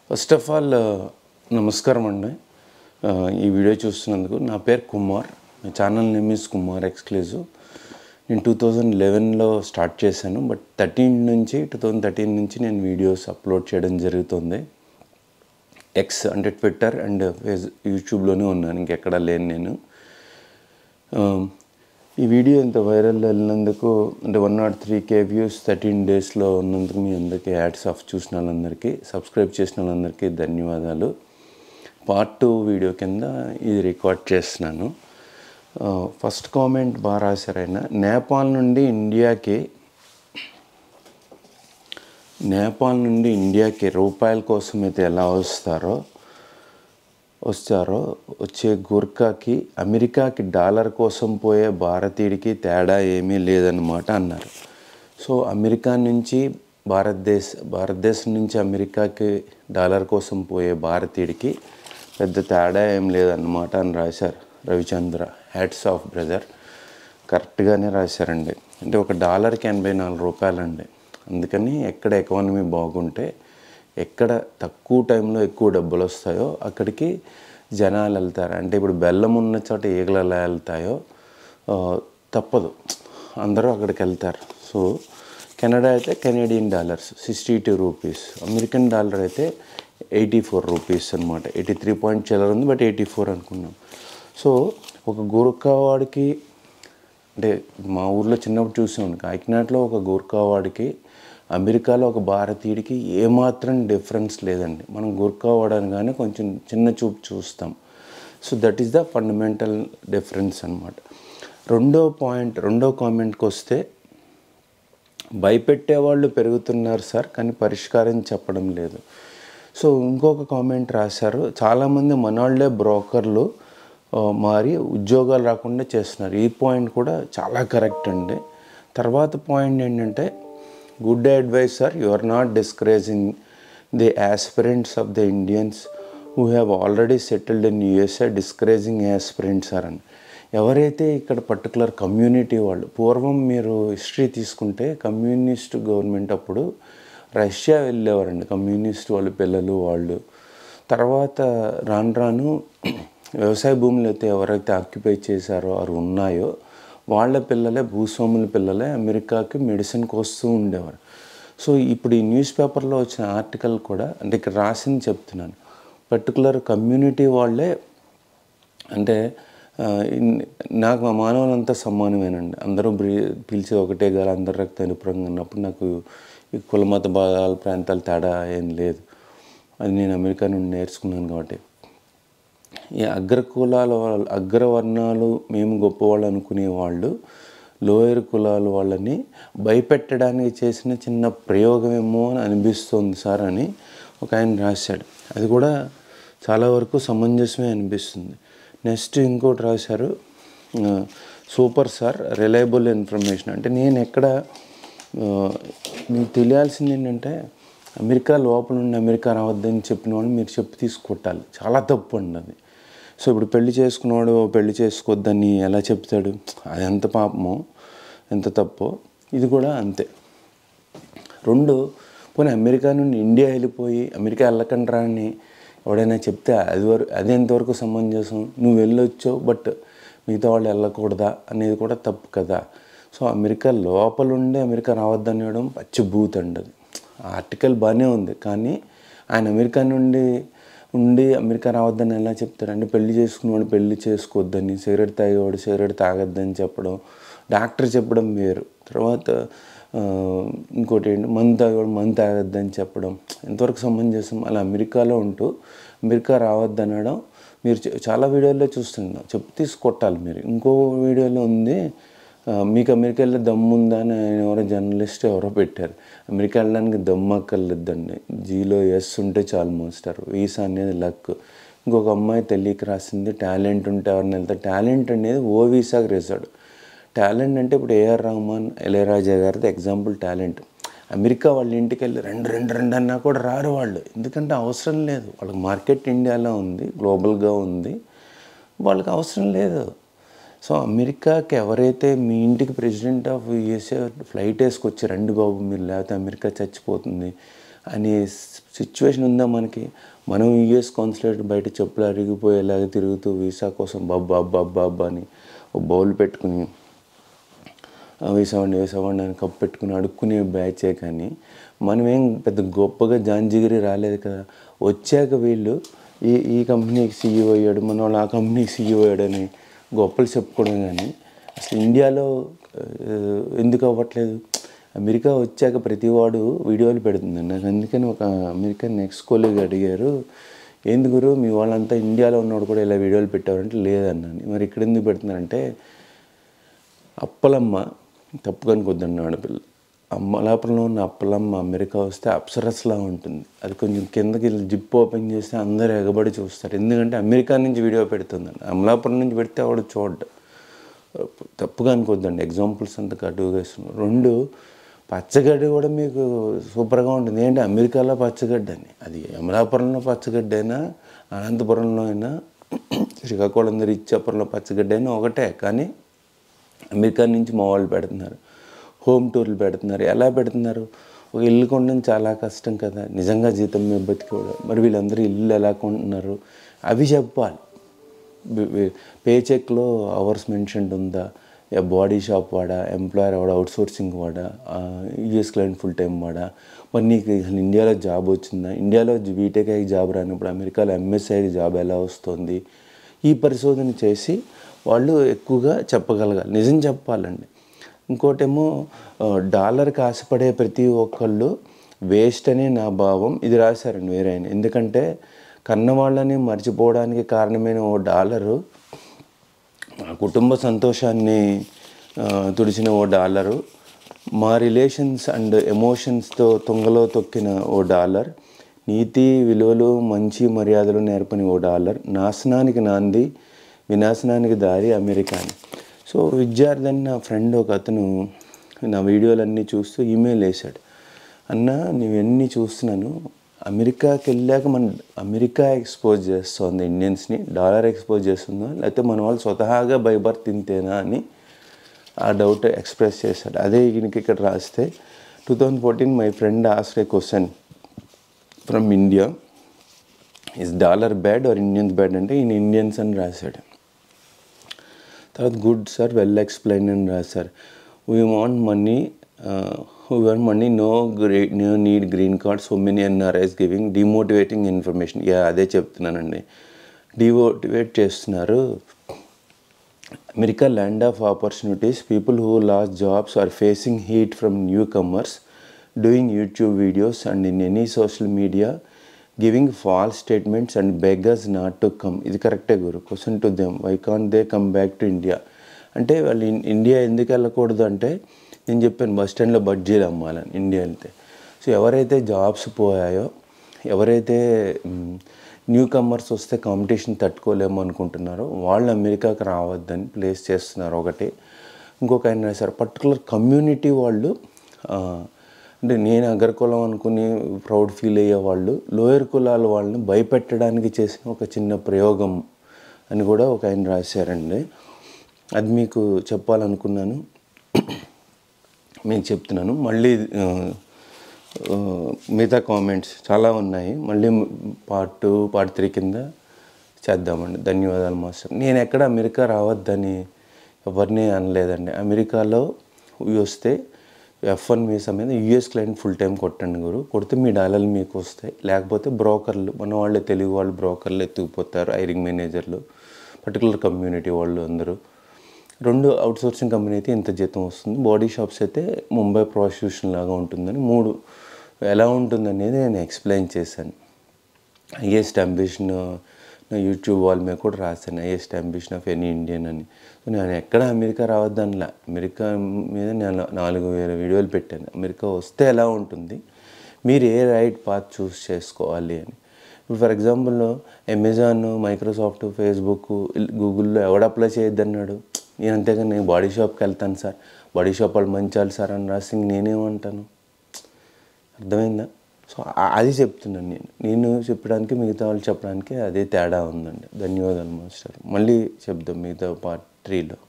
first of all నమస్కారం అండి ఆ, ఈ వీడియో చూస్తున్నందుకు నా పేరు కుమార్ నా channel name is Kumar exclusive నేను టూ థౌజండ్ లెవెన్లో స్టార్ట్ చేశాను బట్ థర్టీన్ నుంచి టూ థౌజండ్ థర్టీన్ నుంచి నేను వీడియోస్ అప్లోడ్ చేయడం జరుగుతుంది ఎక్స్ అంటే ట్విట్టర్ అండ్ ఫేస్ యూట్యూబ్లోనే ఉన్నాను ఇంకెక్కడా లేను నేను ఆ, ఈ వీడియో ఇంత వైరల్ వెళ్ళినందుకు అంటే one naught three K views thirteen డేస్లో ఉన్నందుకు మీ అందరికీ యాడ్స్ ఆఫ్ చూసిన వాళ్ళందరికీ సబ్స్క్రైబ్ చేసిన వాళ్ళందరికీ ధన్యవాదాలు పార్ట్ టూ వీడియో కింద ఇది రికార్డ్ చేస్తున్నాను ఆ, ఫస్ట్ కామెంట్ బాగా రాశారు ఆయన నేపాల్ నుండి ఇండియాకి నేపాల్ నుండి ఇండియాకి రూపాయల కోసం అయితే ఎలా వస్తారో వచ్చారో వచ్చే గుర్కాకి అమెరికాకి డాలర్ కోసం పోయే భారతీయుడికి తేడా ఏమీ లేదన్నమాట అన్నారు సో అమెరికా నుంచి భారతదేశ భారతదేశం నుంచి అమెరికాకి డాలర్ కోసం పోయే భారతీయుడికి పెద్ద తేడా ఏం లేదన్నమాట అని రాశారు రవిచంద్ర హ్యాట్స్ ఆఫ్ బ్రదర్ కరెక్ట్గానే రాశారండి అంటే ఒక డాలర్కి ఎనభై నాలుగు రూపాయలండి అందుకని ఎక్కడ ఎకానమీ బాగుంటే ఎక్కడ తక్కువ టైంలో ఎక్కువ డబ్బులు వస్తాయో అక్కడికి జనాలు వెళ్తారు అంటే ఇప్పుడు బెల్లం ఉన్న చోట ఈగలు ఎలా వెళ్తాయో ఆ, తప్పదు అందరూ అక్కడికి వెళ్తారు సో కెనడా అయితే Canadian dollars sixty two rupees American dollar అయితే ఎయిటీ ఫోర్ రూపీస్ అనమాట ఎయిటీ త్రీ పాయింట్ చిల్లర ఉంది బట్ ఎయిటీ ఫోర్ అనుకున్నాం సో ఒక గోర్ఖావాడికి అంటే మా ఊర్లో చిన్నప్పుడు చూసాను కాకినాడలో ఒక గోర్ఖావాడికి అమెరికాలో ఒక భారతీయుడికి ఏమాత్రం డిఫరెన్స్ లేదండి మనం గోర్ఖావాడ్ అనగానే కొంచెం చిన్న చూపు చూస్తాం so that is the fundamental difference అనమాట రెండో పాయింట్ రెండో కామెంట్కి వస్తే భయపెట్టే వాళ్ళు పెరుగుతున్నారు సార్ కానీ పరిష్కారం చెప్పడం లేదు సో ఇంకొక కామెంట్ రాశారు చాలామంది మనవాళ్ళే బ్రోకర్లు ఆ, మారి ఉద్యోగాలు రాకుండా చేస్తున్నారు ఈ పాయింట్ కూడా చాలా కరెక్ట్ అండి తర్వాత పాయింట్ ఏంటంటే good advice sir you are not discouraging the aspirants of the Indians who have already settled in USA discouraging aspirants sir అని ఎవరైతే ఇక్కడ పర్టికులర్ కమ్యూనిటీ వాళ్ళు పూర్వం మీరు హిస్టరీ తీసుకుంటే కమ్యూనిస్ట్ గవర్నమెంట్ అప్పుడు రష్యా వెళ్ళేవారండి కమ్యూనిస్ట్ వాళ్ళ పిల్లలు వాళ్ళు తర్వాత రాను రాను వ్యవసాయ భూములు అయితే ఎవరైతే ఆక్యుపై చేశారో వారు ఉన్నాయో వాళ్ళ పిల్లలే భూస్వాముల పిల్లలే అమెరికాకి మెడిసిన్కి వస్తూ ఉండేవారు సో ఇప్పుడు ఈ న్యూస్ పేపర్లో వచ్చిన ఆర్టికల్ కూడా అంటే ఇక్కడ రాసింది చెప్తున్నాను పర్టికులర్ కమ్యూనిటీ వాళ్ళే అంటే ఆ, ఇన్- నాకు మా మానవులంతా సమానమేనండి అందరూ బ్రీ పిలిచి ఒకటే గాలి అందరు రక్త నిపుణంగా ఉన్నప్పుడు నాకు ఈ కులమత భాగాల ప్రాంతాల తేడా ఏం లేదు అది నేను అమెరికా నుండి నేర్చుకున్నాను కాబట్టి ఈ అగ్ర కులాల వాళ్ళ అగ్రవర్ణాలు మేము గొప్పవాళ్ళు అనుకునే వాళ్ళు లోయర్ కులాల వాళ్ళని భయపెట్టడానికి చేసిన చిన్న ప్రయోగమేమో అని అనిపిస్తుంది సార్ అని ఒక ఆయన రాశాడు అది కూడా చాలా వరకు సమంజసమే అనిపిస్తుంది నెక్స్ట్ ఇంకోటి రాశారు ఆ, సూపర్ సార్ రిలయబుల్ ఇన్ఫర్మేషన్ అంటే నేను ఎక్కడ ఆ, మీకు తెలియాల్సింది ఏంటంటే అమెరికా లోపల నుండి అమెరికా రావద్దని చెప్పిన వాళ్ళు మీరు చెప్పు తీసుకొట్టాలి చాలా తప్పు అండి అది సో ఇప్పుడు పెళ్లి చేసుకున్నవాడు పెళ్లి చేసుకోవద్దని ఎలా చెప్తాడు అది ఎంత పాపమో ఎంత తప్పో ఇది కూడా అంతే రెండు పోనీ అమెరికా నుండి ఇండియా వెళ్ళిపోయి అమెరికా వెళ్ళకండి రా అని ఎవడైనా చెప్తే అది వరకు అది ఎంతవరకు సమంజసం నువ్వు వెళ్ళొచ్చు బట్ మిగతా వాళ్ళు వెళ్ళకూడదా అనేది కూడా తప్పు కదా సో అమెరికా లోపల ఉండి అమెరికా రావద్దనడం పచ్చి బూత్ అండి అది ఆ ఆర్టికల్ బాగానే ఉంది కానీ ఆయన అమెరికా నుండి ఉండి అమెరికా రావద్దని ఎలా చెప్తారు అంటే పెళ్లి చేసుకునేవాడు పెళ్లి చేసుకోవద్దని సిగరెట్ తాగేవాడు సిగరెట్ తాగొద్దని చెప్పడం డాక్టర్ చెప్పడం వేరు తర్వాత ఆ, ఇంకోటి ఏంటి మందు తాగేవాడు మందు తాగొద్దని చెప్పడం ఎంతవరకు సమంజసం అలా అమెరికాలో ఉంటూ అమెరికా రావద్దనడం మీరు చ- చాలా వీడియోల్లో చూస్తున్నాం చెప్పు తీసుకొట్టాలి మీరు ఇంకో వీడియోలో ఉంది ఆ, మీకు అమెరికా వెళ్ళే దమ్ము ఉందా అని ఆయన ఎవరో జర్నలిస్ట్ ఎవరో పెట్టారు అమెరికా వెళ్ళడానికి దమ్ము అక్కర్లేదండి జీలో ఎస్ ఉంటే చాలు మోస్తారు వీసా అనేది లక్ ఇంకొక అమ్మాయి తెలియక రాసింది టాలెంట్ ఉంటే ఎవరిని వెళ్తే టాలెంట్ అనేది ఓ వీసాకి రేసాడు టాలెంట్ అంటే ఇప్పుడు ఏఆర్ రహమాన్ ఇళయరాజా గారిది ఎగ్జాంపుల్ టాలెంట్ అమెరికా వాళ్ళ ఇంటికి వెళ్ళి రెండు రెండు రెండు అన్నా కూడా రారు వాళ్ళు ఎందుకంటే అవసరం లేదు వాళ్ళకి మార్కెట్ ఇండియాలో ఉంది గ్లోబల్గా ఉంది వాళ్ళకి అవసరం లేదు సో అమెరికాకి ఎవరైతే మీ ఇంటికి ప్రెసిడెంట్ ఆఫ్ యూఎస్ఏ ఫ్లైట్ వేసుకొచ్చి రండి బాబు మీరు లేకపోతే అమెరికా చచ్చిపోతుంది అనే సిచ్యువేషన్ ఉందా మనకి మనం యూఎస్ కాన్సులేట్ బయట చెప్పులు అరిగిపోయేలాగా తిరుగుతూ వీసా కోసం బబ్బా అబ్బా అబ్బా అబ్బా అని ఒక బౌల్ పెట్టుకుని వేసామండి వేసామండి అని కప్పు పెట్టుకుని అడుక్కునే బ్యాచే కానీ మనం ఏం పెద్ద గొప్పగా జాంజిగిరి రాలేదు కదా వచ్చాక వీళ్ళు ఈ ఈ కంపెనీకి సీఈఓ అయ్యాడు మన వాళ్ళు ఆ కంపెనీకి సీఈఓ అయ్యాడని గొప్పలు చెప్పుకోవడం కానీ అసలు ఇండియాలో ఆ, ఎందుకు అవ్వట్లేదు అమెరికా వచ్చాక ప్రతివాడు వీడియోలు పెడుతుంది నాకు అందుకని ఒక అమెరికన్ నెక్స్ట్ కోలీగ్ అడిగారు ఏంది గురు మీ వాళ్ళంతా ఇండియాలో ఉన్నవాడు కూడా ఇలా వీడియోలు పెట్టారంటే లేదన్నాను మరి ఇక్కడ ఎందుకు పెడుతున్నారంటే అప్పలమ్మ తప్పుగా అనుకోద్దండి ఆడపిల్ల అమ్మలాపురంలో ఉన్న అప్పలమ్మ అమెరికా వస్తే అప్సరస్లా ఉంటుంది అది కొంచెం కిందకి వెళ్ళి జిప్ ఓపెన్ చేస్తే అందరూ ఎగబడి చూస్తారు ఎందుకంటే అమెరికా నుంచి వీడియో పెడుతుందండి అమలాపురం నుంచి పెడితే వాడు చూడ్డు తప్పుగా అనుకోద్దండి ఎగ్జాంపుల్స్ అంత కటువుగా ఇస్తున్నాను రెండు పచ్చగడ్డి కూడా మీకు సూపర్గా ఉంటుంది ఏంటి అమెరికాలో పచ్చగడ్డి అని అది అమలాపురంలో పచ్చగడ్డి అయినా అనంతపురంలో అయినా శ్రీకాకుళం దగ్గర ఇచ్చాపురంలో పచ్చగడ్డి అయినా ఒకటే కానీ అమెరికా నుంచి మా వాళ్ళు పెడుతున్నారు హోమ్ టూర్లు పెడుతున్నారు ఎలా పెడుతున్నారు ఒక ఇల్లు కొనడం చాలా కష్టం కదా నిజంగా జీతం మీద బతికోవడం మరి వీళ్ళందరూ ఇల్లు ఎలా కొంటున్నారు అవి చెప్పాలి పే చెక్లో అవర్స్ మెన్షన్డ్ ఉందా యా బాడీ షాప్ వాడా ఎంప్లాయర్ వాడా అవుట్ సోర్సింగ్ వాడా యూఎస్ క్లయింట్ ఫుల్ టైం వాడా మరి నీకు అసలు ఇండియాలో జాబ్ వచ్చిందా ఇండియాలో బీటెక్ అయ్యి జాబ్ రానప్పుడు అమెరికాలో ఎంఎస్ఐకి జాబ్ ఎలా వస్తుంది ఈ పరిశోధన చేసి వాళ్ళు ఎక్కువగా చెప్పగలగాలి నిజం చెప్పాలండి ఇంకోటేమో ఆ, డాలర్కి ఆశపడే ప్రతి ఒక్కళ్ళు వేస్ట్ అనే నా భావం ఇది రాశారండి వేరే ఆయన ఎందుకంటే కన్న వాళ్ళని మర్చిపోవడానికి కారణమైన ఓ డాలరు మా కుటుంబ సంతోషాన్ని ఆ, తుడిచిన ఓ డాలరు మా రిలేషన్స్ అండ్ ఎమోషన్స్తో తుంగలో తొక్కిన ఓ డాలర్ నీతి విలువలు మంచి మర్యాదలు నేర్పని ఓ డాలర్ నాశనానికి నాంది వినాశనానికి దారి అమెరికాని సో విద్యార్థి అని నా ఫ్రెండ్ ఒక అతను నా వీడియోలన్నీ చూస్తూ ఈమెయిల్ వేశాడు అన్న నువ్వన్నీ చూస్తున్నాను అమెరికాకి వెళ్ళాక మన అమెరికా ఎక్స్పోజ్ చేస్తుంది ఇండియన్స్ని డాలర్ ఎక్స్పోజ్ చేస్తుందా లేకపోతే మన వాళ్ళు స్వతహాగా బై బర్త్ తింతేనా అని ఆ డౌట్ ఎక్స్ప్రెస్ చేశాడు అదే ఈయనకి ఇక్కడ రాస్తే two thousand fourteen my friend ask a question from India is dollar bad or Indians bad అంటే ఈయన ఇండియన్స్ అని రాశాడు తర్వాత గుడ్ సార్ వెల్ ఎక్స్ప్లెయిన్ అని రాశారు we want money we want money no grey no need green card so many NRIs giving demotivating information yeah అదే చెప్తున్నానండి demotivate చేస్తున్నారు America land of opportunities people who lost jobs are facing heat from newcomers doing YouTube videos and in any social media giving false statements and beggars not to come ఇది కరెక్టే గురు question to them why can they come back to India అంటే వాళ్ళు in- India ఎందుకు వెళ్ళకూడదు అంటే నేను చెప్పాను బస్ స్టాండ్లో బడ్జీలు అమ్మాలని ఇండియా వెళ్తే సో ఎవరైతే జాబ్స్ పోయాయో ఎవరైతే న్యూ కమర్స్ వస్తే కాంపిటీషన్ తట్టుకోలేము అనుకుంటున్నారో వాళ్ళు అమెరికాకి రావద్దని ప్లేస్ చేస్తున్నారు ఒకటి ఇంకొక ఆయన రాశారు పర్టికులర్ కమ్యూనిటీ వాళ్ళు ఆ, అంటే నేను అగ్రకులం అనుకుని ప్రౌడ్ ఫీల్ అయ్యే వాళ్ళు లోయర్ కులాల వాళ్ళని భయపెట్టడానికి చేసిన ఒక చిన్న ప్రయోగం అని కూడా ఒక ఆయన రాశారండి అది మీకు చెప్పాలనుకున్నాను మీకు చెప్తున్నాను మళ్ళీ ఆ, ఆ, మిగతా కామెంట్స్ చాలా ఉన్నాయి మళ్ళీ పార్ట్ టూ పార్ట్ త్రీ కింద చేద్దామండి ధన్యవాదాలు మాస్టర్ నేను ఎక్కడ అమెరికా రావద్దని ఎవరిని అనలేదండి అమెరికాలో ఇవి వస్తే ఎఫ్ వన్ వీసా మీద యూఎస్ క్లయింట్ ఫుల్ టైం కొట్టండి గురు కొడితే మీ డాలర్లు మీకు వస్తాయి లేకపోతే బ్రోకర్లు మన వాళ్ళే తెలుగు వాళ్ళు బ్రోకర్లు ఎత్తుకుపోతారు ఐరింగ్ మేనేజర్లు పర్టికులర్ కమ్యూనిటీ వాళ్ళు అందరూ రెండు అవుట్సోర్సింగ్ కంపెనీ అయితే ఇంత జీతం వస్తుంది బాడీ షాప్స్ అయితే ముంబై ప్రాసిక్యూషన్ లాగా ఉంటుందని మూడు ఎలా ఉంటుందనేది నేను ఎక్స్ప్లెయిన్ చేశాను హైయెస్ట్ అంబిషన్ నా యూట్యూబ్ వాళ్ళ మీద కూడా రాశాను highest ambition of any Indian అని సో నేను ఎక్కడ అమెరికా రావద్దనిలా అమెరికా మీద నేను నాలుగు వేల వీడియోలు పెట్టాను అమెరికా వస్తే ఎలా ఉంటుంది మీరు ఏ రైట్ పాత్ చూస్ చేసుకోవాలి అని ఇప్పుడు for example Amazon Microsoft Facebook గూగుల్లో ఎవడు అప్లై చేయొద్దన్నాడు నేను అంతేగాని నేను బాడీ షాప్కి వెళ్తాను సార్ బాడీ షాప్ వాళ్ళు మంచాలి సార్ అని రాసి ఇంక నేనేమంటాను అర్థమైందా సో ఆ- అది చెప్తున్నాను నేను నేను చెప్పడానికి మిగతా వాళ్ళు చెప్పడానికి అదే తేడా ఉందండి ధన్యవాదాలు మాస్టర్ మళ్ళీ చెప్దాం మిగతా పార్ట్ త్రీలో